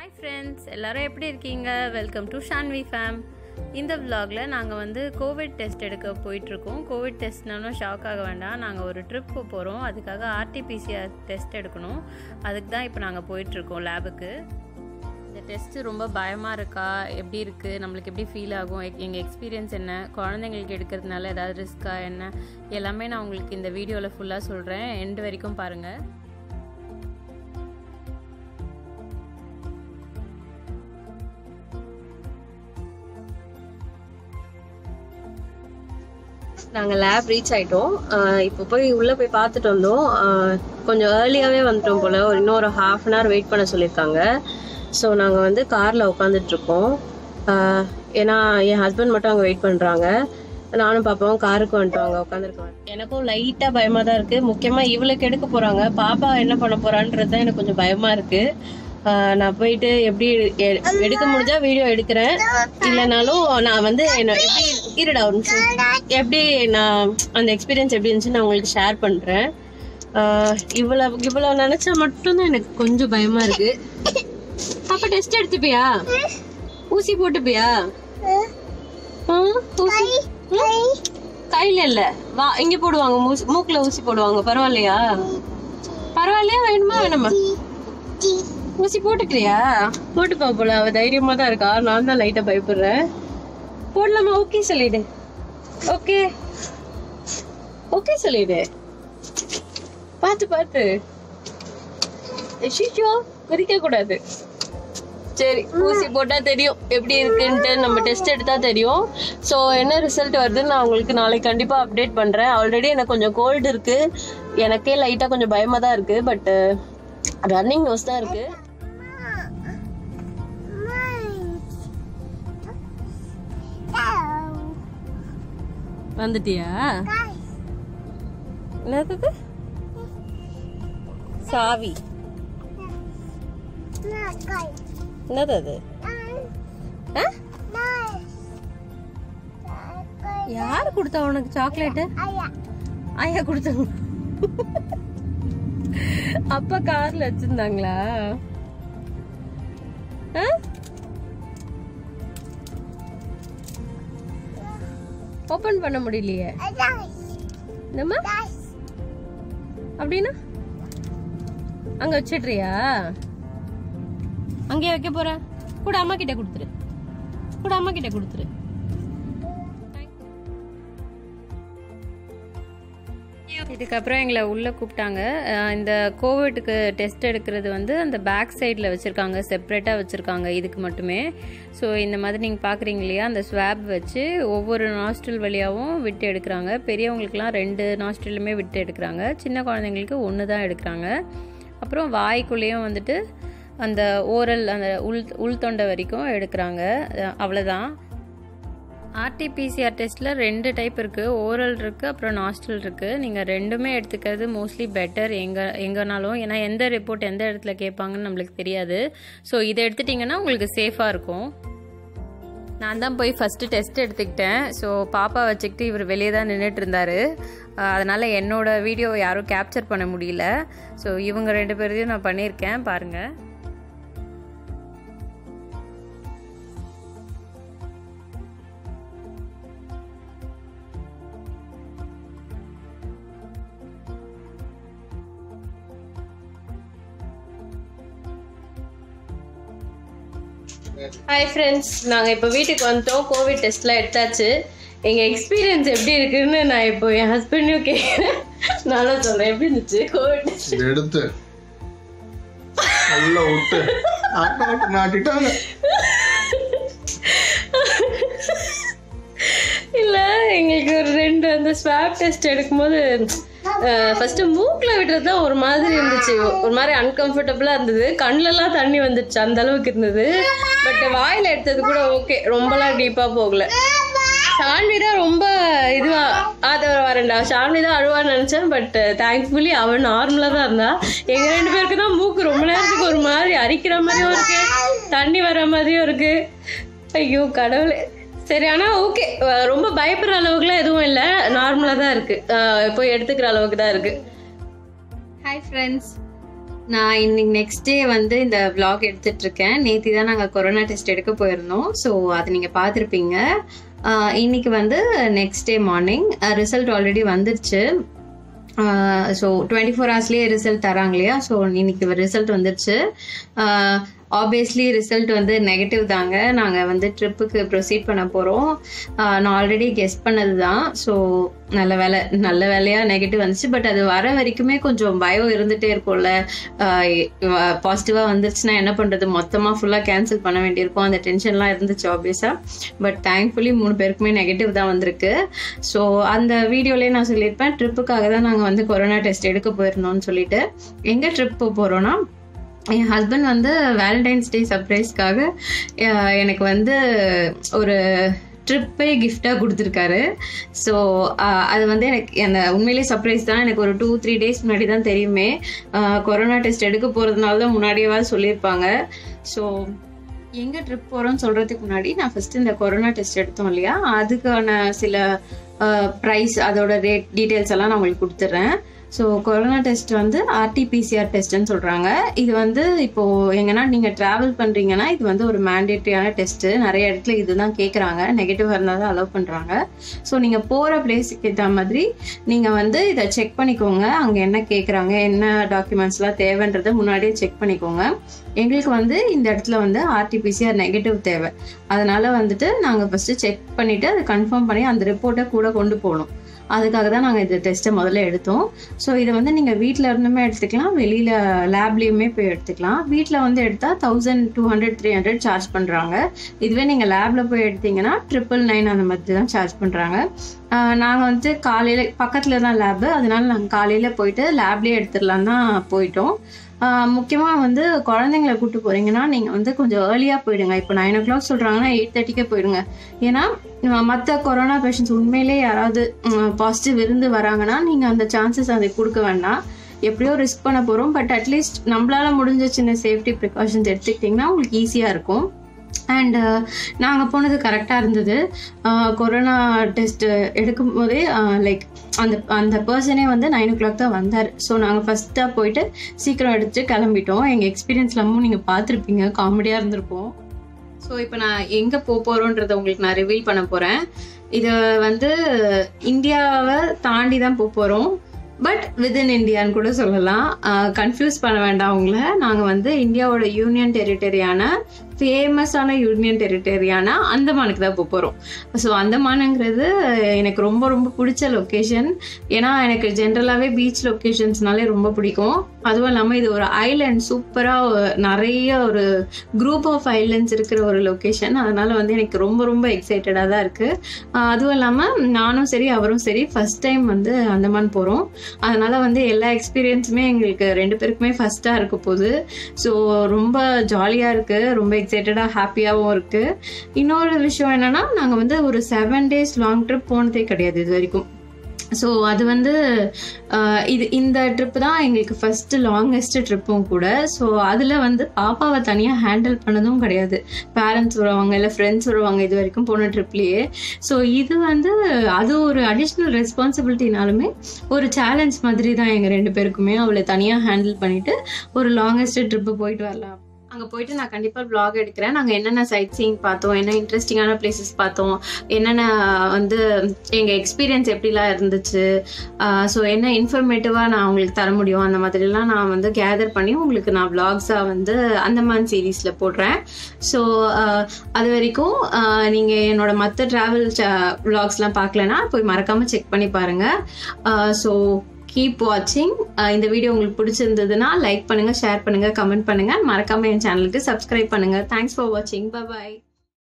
Hi friends எல்லாரும் எப்படி இருக்கீங்க வெல்கம் டு ஷான்வி ஃபேம் இந்த vlogல நாங்கள் வந்து கோவிட் டெஸ்ட் எடுக்க போயிட்டுருக்கோம் கோவிட் டெஸ்ட்னாலும் ஷாக் ஆக வேண்டாம் நாங்கள் ஒரு ட்ரிப்பு போகிறோம் அதுக்காக ஆர்டிபிசிஆர் டெஸ்ட் எடுக்கணும் அதுக்கு தான் இப்போ நாங்கள் போயிட்டுருக்கோம் லேபுக்கு இந்த டெஸ்ட்டு ரொம்ப பயமாக இருக்கா எப்படி இருக்குது நம்மளுக்கு எப்படி ஃபீல் ஆகும் எங்கள் எக்ஸ்பீரியன்ஸ் என்ன குழந்தைங்களுக்கு எடுக்கிறதுனால ஏதாவது ரிஸ்க்கா என்ன எல்லாமே நான் உங்களுக்கு இந்த வீடியோவில் ஃபுல்லாக சொல்கிறேன் எண்டு வரைக்கும் பாருங்கள் நாங்கள் லேப் ரீச் ஆயிட்டோம் ஆஹ் இப்போ போய் உள்ளே போய் பார்த்துட்டு வந்தோம் ஆஹ் கொஞ்சம் ஏர்லியாகவே வந்துட்டோம் போல் ஒரு இன்னொரு ஹாஃப் அன் ஹவர் வெயிட் பண்ண சொல்லியிருக்காங்க ஸோ நாங்கள் வந்து காரில் உட்காந்துட்ருக்கோம் ஏன்னா என் ஹஸ்பண்ட் மட்டும் அங்கே வெயிட் பண்ணுறாங்க நானும் பாப்பாவும் காருக்கு வந்துட்டோம் அங்கே உட்காந்துருக்கோம் எனக்கும் லைட்டாக பயமாக தான் இருக்குது முக்கியமாக இவளுக்கு எடுக்க போகிறாங்க பாப்பா என்ன பண்ண போகிறான்றது தான் எனக்கு கொஞ்சம் பயமாக இருக்குது நான் போயிட்டு எப்படி எ- எடுக்க முடிஞ்சா வீடியோ எடுக்கிறேன் இல்லைனாலும் நான் வந்து என்ன எப்படி இருடா ஒரு நிமிஷம் எப்படி நான் அந்த எக்ஸ்பீரியன்ஸ் எப்படி இருந்துச்சு நான் உங்களுக்கு ஷேர் பண்றேன் ஆஹ் இவ்வளவு இவ்வளவு நினைச்சா மட்டும்தான் எனக்கு கொஞ்சம் பயமா இருக்கு பாப்பா டெஸ்ட் எடுத்துப்பியா ஊசி போட்டுப்பியா ஆ, ஊசி ம்? கையில இல்ல வா இங்க போடுவாங்க மூசி- மூக்குல ஊசி போடுவாங்க பரவாயில்லையா பரவாயில்லையா வேணுமா வேணுமா ஊசி போட்டுக்கிறியா போட்டுப்பா போல அவ தைரியமா தான் இருக்கா நான் தான் லைட்டா பயப்படுறேன் போடலாமா ஓகே சொல்லிடு ஓகே ஓகே சொல்லிடு பார்த்து பார்த்து ஷிஷோ குதிக்க கூடாது சரி ஊசி போட்டா தெரியும் எப்படி இருக்குன்ட்டு நம்ம டெஸ்ட் எடுத்தா தெரியும் ஸோ என்ன ரிசல்ட் வருதுன்னு நான் உங்களுக்கு நாளைக்கு கண்டிப்பா அப்டேட் பண்றேன் ஆல்ரெடி எனக்கு கொஞ்சம் கோல்டு இருக்கு எனக்கே லைட்டா கொஞ்சம் பயமா தான் இருக்கு பட் ரன்னிங் நோஸ் தான் இருக்கு வந்துட்டியா என்னது சாவி என்னது அது ஆ? யாரு கொடுத்தா உனக்கு சாக்லேட் ஐயா கொடுத்தாங்க அப்பா கார்ல வச்சிருந்தாங்களா ஓபன் பண்ண முடியலையே என்னம்மா அப்படின்னா அங்க வச்சிடுறியா அங்கேயே வைக்க போற கூட அம்மா கிட்ட கொடுத்துரு கூட அம்மா கிட்ட கொடுத்துரு இதுக்கப்புறம் எங்களை உள்ளே கூப்பிட்டாங்க அஹ் இந்த கோவிட்டுக்கு டெஸ்ட் எடுக்கிறது வந்து அந்த பேக் சைடில் வச்சுருக்காங்க செப்ரேட்டாக வச்சுருக்காங்க இதுக்கு மட்டுமே ஸோ இந்த மாதிரி நீங்கள் பார்க்குறீங்க இல்லையா அந்த ஸ்வாப் வச்சு ஒவ்வொரு நாஸ்ட்ரில் வழியாகவும் விட்டு எடுக்கிறாங்க பெரியவங்களுக்குலாம் ரெண்டு நாஸ்ட்ரிலுமே விட்டு எடுக்கிறாங்க சின்ன குழந்தைங்களுக்கு ஒன்று தான் எடுக்கிறாங்க அப்புறம் வாய்க்குள்ளேயும் வந்துட்டு அந்த ஓரல் அந்த உள் உள் தொண்டை வரைக்கும் எடுக்கிறாங்க அஹ் அவ்வளோதான் ஆர்டிபிசிஆர் டெஸ்ட்டில் ரெண்டு டைப் இருக்குது ஓரல் இருக்குது அப்புறம் நாஸ்டல் இருக்குது நீங்கள் ரெண்டுமே எடுத்துக்கிறது மோஸ்ட்லி பெட்டர் எங்கே எங்கேனாலும் ஏன்னா எந்த ரிப்போர்ட் எந்த இடத்துல கேட்பாங்கன்னு நம்மளுக்கு தெரியாது ஸோ இதை எடுத்துட்டிங்கன்னா உங்களுக்கு சேஃபாக இருக்கும் நான் தான் போய் ஃபஸ்ட்டு டெஸ்ட் எடுத்துக்கிட்டேன் ஸோ பாப்பா வச்சுக்கிட்டு இவர் வெளியே தான் நின்றுட்டு இருந்தார் அதனால் என்னோட வீடியோ யாரும் கேப்சர் பண்ண முடியல ஸோ இவங்க ரெண்டு பேரையும் நான் பண்ணியிருக்கேன் பாருங்கள் ஹாய் ஃப்ரெண்ட்ஸ் நாங்கள் இப்போ வீட்டுக்கு வந்துட்டோம் கோவிட் டெஸ்ட்லாம் எடுத்தாச்சு எங்கள் எக்ஸ்பீரியன்ஸ் எப்படி இருக்குன்னு நான் இப்போ என் ஹஸ்பண்டையும் கேட்குறேன் நானும் சொல்கிறேன் எப்படி இருந்துச்சு கோவிட் டெஸ்ட் இதை எடுத்து நல்லா விட்டு ஆட்டாட்டு நாட்டிட்டாங்க இல்ல எங்களுக்கு ஒரு ரெண்டு அந்த ஸ்வாப் டெஸ்ட் எடுக்கும்போது ஃபர்ஸ்ட் மூக்குல விடுறது தான் ஒரு மாதிரி இருந்துச்சு ஒரு மாதிரி அன்கம்ஃபர்டபுளா இருந்தது கண்ணுலலாம் தண்ணி வந்துச்சு அந்த அளவுக்கு இருந்தது பட் வாயில எடுத்தது கூட ஓகே ரொம்பலாம் டீப்பா போகல ஷான்வி தான் ரொம்ப இதுவா அது வரேன்டா ஷான்வி தான் அழுவான்னு நினைச்சேன் பட் தேங்க்ஃபுல்லி அவன் நார்மலா தான் இருந்தா எங்க ரெண்டு பேருக்கு தான் மூக்கு ரொம்ப நேரத்துக்கு ஒரு மாதிரி அரிக்கிற மாதிரியும் இருக்கு தண்ணி வர மாதிரியும் இருக்கு ஐயோ கடவுளே சரி ஆனா ஓகே ரொம்ப பயப்படுற அளவுக்குலாம் எதுவும் இல்லை நார்மலா தான் இருக்கு அஹ் போய் எடுத்துக்கிற அளவுக்கு தான் இருக்கு ஹாய் ஃப்ரெண்ட்ஸ் நான் இன்னைக்கு நெக்ஸ்ட் டே வந்து இந்த vlog எடுத்துட்டு இருக்கேன் நேத்தி தான் நாங்கள் கொரோனா டெஸ்ட் எடுக்க போயிருந்தோம் ஸோ அதை நீங்கள் பார்த்துருப்பீங்க ஆஹ் இன்னைக்கு வந்து next day morning result already வந்துருச்சு ஸோ டுவெண்ட்டி ஃபோர் ஹவர்ஸ்லேயே ரிசல்ட் தராங்க இல்லையா ஸோ இன்னைக்கு ரிசல்ட் வந்துருச்சு ஆப்வியஸ்லி ரிசல்ட் வந்து நெகட்டிவ் தாங்க நாங்கள் வந்து ட்ரிப்புக்கு ப்ரொசீட் பண்ண போகிறோம் நான் ஆல்ரெடி கெஸ் பண்ணது தான் ஸோ நல்ல வேலை நல்ல வேலையாக நெகட்டிவ் வந்துச்சு பட் அது வர வரைக்குமே கொஞ்சம் பயம் இருந்துகிட்டே இருக்கும்ல பாசிட்டிவாக வந்துருச்சுன்னா என்ன பண்ணுறது மொத்தமாக ஃபுல்லாக கேன்சல் பண்ண வேண்டியிருக்கும் அந்த டென்ஷன்லாம் இருந்துச்சு ஆப்வியஸாக பட் தேங்க்ஃபுல்லி மூணு பேருக்குமே நெகட்டிவ் தான் வந்திருக்கு ஸோ அந்த வீடியோலேயே நான் சொல்லியிருப்பேன் ட்ரிப்புக்காக தான் நாங்கள் வந்து கொரோனா டெஸ்ட் எடுக்க போயிருந்தோம்னு சொல்லிட்டு எங்கே ட்ரிப் போகிறோன்னா என் ஹஸ்பண்ட் வந்து வேலண்டைன்ஸ் டே சர்ப்ரைஸ்க்காக எனக்கு வந்து ஒரு ட்ரிப்பே கிஃப்டாக கொடுத்துருக்காரு ஸோ அது வந்து எனக்கு அந்த உண்மையிலேயே சர்ப்ரைஸ் தான் எனக்கு ஒரு டூ த்ரீ டேஸ் முன்னாடி தான் தெரியுமே கொரோனா டெஸ்ட் எடுக்க போகிறதுனால தான் முன்னாடியேவாது சொல்லியிருப்பாங்க ஸோ எங்கே ட்ரிப் போகிறோம்னு சொல்கிறதுக்கு முன்னாடி நான் ஃபஸ்ட்டு இந்த கொரோனா டெஸ்ட் எடுத்தோம் இல்லையா அதுக்கான சில ப்ரைஸ் அதோட ரேட் டீட்டெயில்ஸ் எல்லாம் நான் உங்களுக்கு கொடுத்துட்றேன் ஸோ கொரோனா டெஸ்ட் வந்து ஆர்டிபிசிஆர் டெஸ்ட்னு சொல்கிறாங்க இது வந்து இப்போது எங்கன்னா நீங்கள் ட்ராவல் பண்ணுறீங்கன்னா இது வந்து ஒரு மேண்டேட்ரியான டெஸ்ட்டு நிறைய இடத்துல இதுதான் கேட்குறாங்க நெகட்டிவாக இருந்தால் தான் அலோவ் பண்ணுறாங்க ஸோ நீங்கள் போகிற பிளேஸுக்கு ஏற்ற மாதிரி நீங்கள் வந்து இதை செக் பண்ணிக்கோங்க அங்கே என்ன கேட்குறாங்க என்ன டாக்குமெண்ட்ஸ்லாம் தேவைன்றதை முன்னாடியே செக் பண்ணிக்கோங்க எங்களுக்கு வந்து இந்த இடத்துல வந்து ஆர்டிபிசிஆர் நெகட்டிவ் தேவை அதனால வந்துட்டு நாங்கள் ஃபஸ்ட்டு செக் பண்ணிவிட்டு அதை கன்ஃபார்ம் பண்ணி அந்த ரிப்போர்ட்டை கூட கொண்டு போகணும் அதுக்காக தான் நாங்கள் இந்த டெஸ்ட்டை முதல்ல எடுத்தோம் ஸோ இதை வந்து நீங்கள் வீட்டில் இருந்துமே எடுத்துக்கலாம் வெளியில் லேப்லேயுமே போய் எடுத்துக்கலாம் வீட்டில் வந்து எடுத்தால் thousand two hundred three hundred charge பண்ணுறாங்க இதுவே நீங்கள் லேபில் போய் எடுத்தீங்கன்னா ட்ரிபிள் நைன் அந்த மாதிரி தான் சார்ஜ் பண்ணுறாங்க நாங்கள் வந்து காலையில் பக்கத்தில் தான் லேபு அதனால நாங்கள் காலையில் போயிட்டு லேப்லேயே எடுத்துடலாம் தான் போயிட்டோம் முக்கியமாக வந்து குழந்தைங்கள கூப்பிட்டு போகிறீங்கன்னா நீங்கள் வந்து கொஞ்சம் ஏர்லியாக போயிடுங்க இப்போ நைன் ஓ கிளாக் சொல்கிறாங்கன்னா எயிட் தேர்ட்டிக்கே போயிடுங்க ஏன்னா மற்ற கொரோனா பேஷண்ட்ஸ் உண்மையிலே யாராவது பாசிட்டிவ் இருந்து வராங்கன்னா நீங்கள் அந்த சான்சஸ் அதை கொடுக்க வேண்டாம் எப்படியோ ரிஸ்க் பண்ண போகிறோம் பட் அட்லீஸ்ட் நம்மளால முடிஞ்ச சின்ன சேஃப்டி ப்ரிகாஷன்ஸ் எடுத்துக்கிட்டிங்கன்னா உங்களுக்கு ஈஸியாக இருக்கும் அண்ட் நாங்கள் போனது கரெக்டாக இருந்தது கொரோனா டெஸ்ட் எடுக்கும் போதே லைக் அந்த அந்த பர்சனே வந்து நைன் ஓ கிளாக் தான் வந்தார் ஸோ நாங்கள் ஃபஸ்ட்டாக போயிட்டு சீக்கிரம் எடுத்து கிளம்பிட்டோம் எங்கள் எக்ஸ்பீரியன்ஸ்லாமும் நீங்கள் பார்த்துருப்பீங்க காமெடியாக இருந்திருப்போம் ஸோ இப்போ நான் எங்கே போக போகிறோன்றதை உங்களுக்கு நான் ரிவீல் பண்ண போகிறேன் இதை வந்து இந்தியாவை தாண்டி தான் போக போகிறோம் பட் வித்தின் இந்தியான்னு கூட சொல்லலாம் கன்ஃபியூஸ் பண்ண வேண்டாம் அவங்கள நாங்கள் வந்து இந்தியாவோட யூனியன் டெரிட்டரியான ஃபேமஸான யூனியன் டெரிட்டரியான அந்தமானுக்கு தான் போக போகிறோம் ஸோ அந்தமானுங்கிறது எனக்கு ரொம்ப ரொம்ப பிடிச்ச லொக்கேஷன் ஏன்னா எனக்கு ஜென்ரலாகவே பீச் லொக்கேஷன்ஸ்னாலே ரொம்ப பிடிக்கும் அதுவும் இல்லாமல் இது ஒரு ஐலேண்ட் சூப்பராக நிறைய ஒரு குரூப் ஆஃப் ஐலேண்ட்ஸ் இருக்கிற ஒரு லொக்கேஷன் அதனால் வந்து எனக்கு ரொம்ப ரொம்ப எக்ஸைட்டடாக தான் இருக்குது அதுவும் இல்லாமல் நானும் சரி அவரும் சரி ஃபஸ்ட் டைம் வந்து அந்தமான் போகிறோம் அதனால் வந்து எல்லா எக்ஸ்பீரியன்ஸுமே எங்களுக்கு ரெண்டு பேருக்குமே ஃபஸ்ட்டாக இருக்க போகுது ஸோ ரொம்ப ஜாலியாக இருக்குது ரொம்ப எக்ஸைட்டடாக ஹாப்பியாகவும் இருக்குது இன்னொரு விஷயம் என்னென்னா நாங்கள் வந்து ஒரு செவன் டேஸ் லாங் ட்ரிப் போனதே கிடையாது இது வரைக்கும் ஸோ அது வந்து இது இந்த ட்ரிப் தான் எங்களுக்கு ஃபஸ்ட்டு லாங்கஸ்ட் ட்ரிப்பும் கூட ஸோ அதில் வந்து பாப்பாவை தனியாக ஹேண்டில் பண்ணதும் கிடையாது பேரண்ட்ஸ் வருவாங்க இல்லை ஃப்ரெண்ட்ஸ் வருவாங்க இது வரைக்கும் போன ட்ரிப்லேயே ஸோ இது வந்து அது ஒரு அடிஷ்னல் ரெஸ்பான்சிபிலிட்டினாலுமே ஒரு சேலஞ்ச் மாதிரி தான் எங்கள் ரெண்டு பேருக்குமே அவளை தனியாக ஹேண்டில் பண்ணிவிட்டு ஒரு லாங்கஸ்ட் ட்ரிப்பு போயிட்டு வரலாம் அங்கே போயிட்டு நான் கண்டிப்பாக வ்ளாக் எடுக்கிறேன் நாங்கள் என்னென்ன சைட் சீயிங் பார்த்தோம் என்ன இன்ட்ரெஸ்டிங்கான பிளேசஸ் பார்த்தோம் என்னென்ன வந்து எங்கள் எக்ஸ்பீரியன்ஸ் எப்படிலாம் இருந்துச்சு ஸோ என்ன இன்ஃபர்மேட்டிவாக நான் உங்களுக்கு தர முடியும் அந்த மாதிரிலாம் நான் வந்து கேதர் பண்ணி உங்களுக்கு நான் வ்ளாக்ஸாக வந்து அந்தமான் சீரீஸில் போடுறேன் ஸோ அது வரைக்கும் நீங்கள் என்னோட மற்ற ட்ராவல் வ்ளாக்ஸ்லாம் பார்க்கலன்னா போய் மறக்காமல் செக் பண்ணி பாருங்கள் ஸோ கீப் வாட்சிங் இந்த வீடியோ உங்களுக்கு பிடிச்சிருந்ததுன்னா லைக் பண்ணுங்கள் ஷேர் பண்ணுங்கள் கமெண்ட் பண்ணுங்கள் மறக்காமல் என் சேனலுக்கு சப்ஸ்கிரைப் பண்ணுங்கள் தேங்க்ஸ் ஃபார் வாட்சிங் பாய்